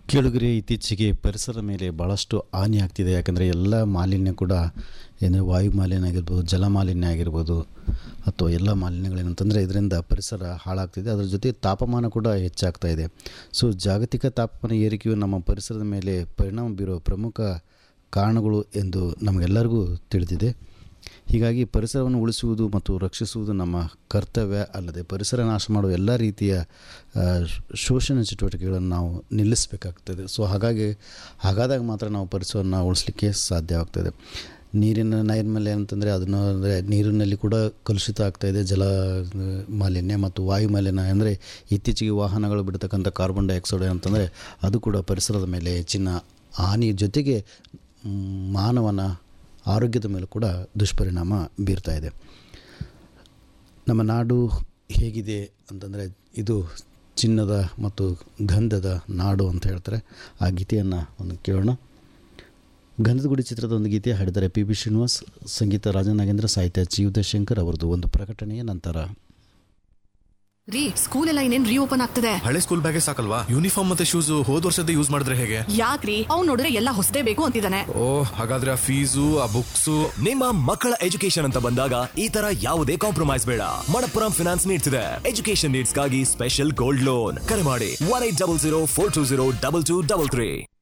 ಕೇಳುಗರೆ ಇತ್ತೀಚೆಗೆ ಪರಿಸರದ ಮೇಲೆ ಭಾಳಷ್ಟು ಹಾನಿ ಆಗ್ತಿದೆ ಯಾಕಂದರೆ ಎಲ್ಲ ಮಾಲಿನ್ಯ ಕೂಡ ಏನು ವಾಯು ಮಾಲಿನ್ಯ ಆಗಿರ್ಬೋದು ಜಲ ಮಾಲಿನ್ಯ ಆಗಿರ್ಬೋದು ಅಥವಾ ಎಲ್ಲ ಮಾಲಿನ್ಯಗಳೇನಂತಂದರೆ ಇದರಿಂದ ಪರಿಸರ ಹಾಳಾಗ್ತಿದೆ ಅದರ ಜೊತೆ ತಾಪಮಾನ ಕೂಡ ಹೆಚ್ಚಾಗ್ತಾ ಇದೆ ಸೊ ಜಾಗತಿಕ ತಾಪಮಾನ ಏರಿಕೆಯು ನಮ್ಮ ಪರಿಸರದ ಮೇಲೆ ಪರಿಣಾಮ ಬೀರುವ ಪ್ರಮುಖ ಕಾರಣಗಳು ಎಂದು ನಮಗೆಲ್ಲರಿಗೂ ತಿಳಿದಿದೆ ಹೀಗಾಗಿ ಪರಿಸರವನ್ನು ಉಳಿಸುವುದು ಮತ್ತು ರಕ್ಷಿಸುವುದು ನಮ್ಮ ಕರ್ತವ್ಯ ಅಲ್ಲದೆ ಪರಿಸರ ನಾಶ ಮಾಡುವ ಎಲ್ಲ ರೀತಿಯ ಆ, ಶೋಷಣೆ ಚಟುವಟಿಕೆಗಳನ್ನು ನಾವು ನಿಲ್ಲಿಸಬೇಕಾಗ್ತದೆ ಸೊ ಹಾಗಾಗಿ ಹಾಗಾದಾಗ ಮಾತ್ರ ನಾವು ಪರಿಸರವನ್ನು ಉಳಿಸ್ಲಿಕ್ಕೆ ಸಾಧ್ಯವಾಗ್ತದೆ ನೀರಿನ ನೈರ್ಮಲ್ಯ ಅಂತಂದರೆ ಅದನ್ನು ಅಂದರೆ ನೀರಿನಲ್ಲಿ ಕೂಡ ಕಲುಷಿತ ಆಗ್ತಾಯಿದೆ ಜಲ ಆ, ಮಾಲಿನ್ಯ ಮತ್ತು ವಾಯು ಮಾಲಿನ್ಯ ಅಂದರೆ ಇತ್ತೀಚೆಗೆ ವಾಹನಗಳು ಬಿಡ್ತಕ್ಕಂಥ ಕಾರ್ಬನ್ ಡೈಆಕ್ಸೈಡ್ ಅಂತಂದರೆ ಅದು ಕೂಡ ಪರಿಸರದ ಮೇಲೆ ಹೆಚ್ಚಿನ ಹಾನಿ ಜೊತೆಗೆ ಮ್, ಮಾನವನ ಆರೋಗ್ಯದ ಮೇಲೂ ಕೂಡ ದುಷ್ಪರಿಣಾಮ ಬೀರ್ತಾ ಇದೆ ನಮ್ಮ ನಾಡು ಹೇಗಿದೆ ಅಂತಂದರೆ ಇದು ಚಿನ್ನದ ಮತ್ತು ಗಂಧದ ನಾಡು ಅಂತ ಹೇಳ್ತಾರೆ ಆ ಗೀತೆಯನ್ನು ಒಂದು ಕೇಳೋಣ ಗಂಧದ ಗುಡಿ ಚಿತ್ರದ ಒಂದು ಗೀತೆ ಹಾಡಿದ್ದಾರೆ ಪಿ ಬಿ ಶ್ರೀನಿವಾಸ್ ಸಂಗೀತ ರಾಜನಾಗೇಂದ್ರ ಸಾಹಿತ್ಯ ಜಿ ಉದಯಶಂಕರ್ ಅವರದು ಒಂದು ಪ್ರಕಟಣೆಯ ನಂತರ ರೀ ಸ್ಕೂಲ್ ಎಲ್ಲ ಇನ್ನೇನ್ ರೀಓಪನ್ ಆಗ್ತದೆ ಹಳೆ ಸ್ಕೂಲ್ ಬ್ಯಾಗೇ ಸಾಕಲ್ವಾ ಯೂನಿಫಾರ್ಮ್ ಮತ್ತೆ ಶೂಸ್ ಹೋದ್ ವರ್ಷದ ಯೂಸ್ ಮಾಡಿದ್ರೆ ಹೇಗೆ ಯಾಕ್ರಿ ಅವ್ನ್ ನೋಡಿದ್ರೆ ಎಲ್ಲ ಹೊಸದೇ ಬೇಕು ಅಂತಿದ್ದಾನೆ ಓ ಹಾಗಾದ್ರೆ ಆ ಫೀಸು ಆ ಬುಕ್ಸು ನಿಮ್ಮ ಮಕ್ಕಳ ಎಜುಕೇಶನ್ ಅಂತ ಬಂದಾಗ ಈ ತರ ಯಾವುದೇ ಕಾಂಪ್ರಮೈಸ್ ಬೇಡ ಮಣಪ್ಪುರಂ ಫಿನಾನ್ಸ್ ನೀಡ್ಸ್ ಇದೆ ಎಜುಕೇಶನ್ ನೀಡ್ಸ್ ಗಾಗಿ ಸ್ಪೆಷಲ್ ಗೋಲ್ಡ್ ಲೋನ್ ಕರೆ ಮಾಡಿ one eight double zero four two zero double two double three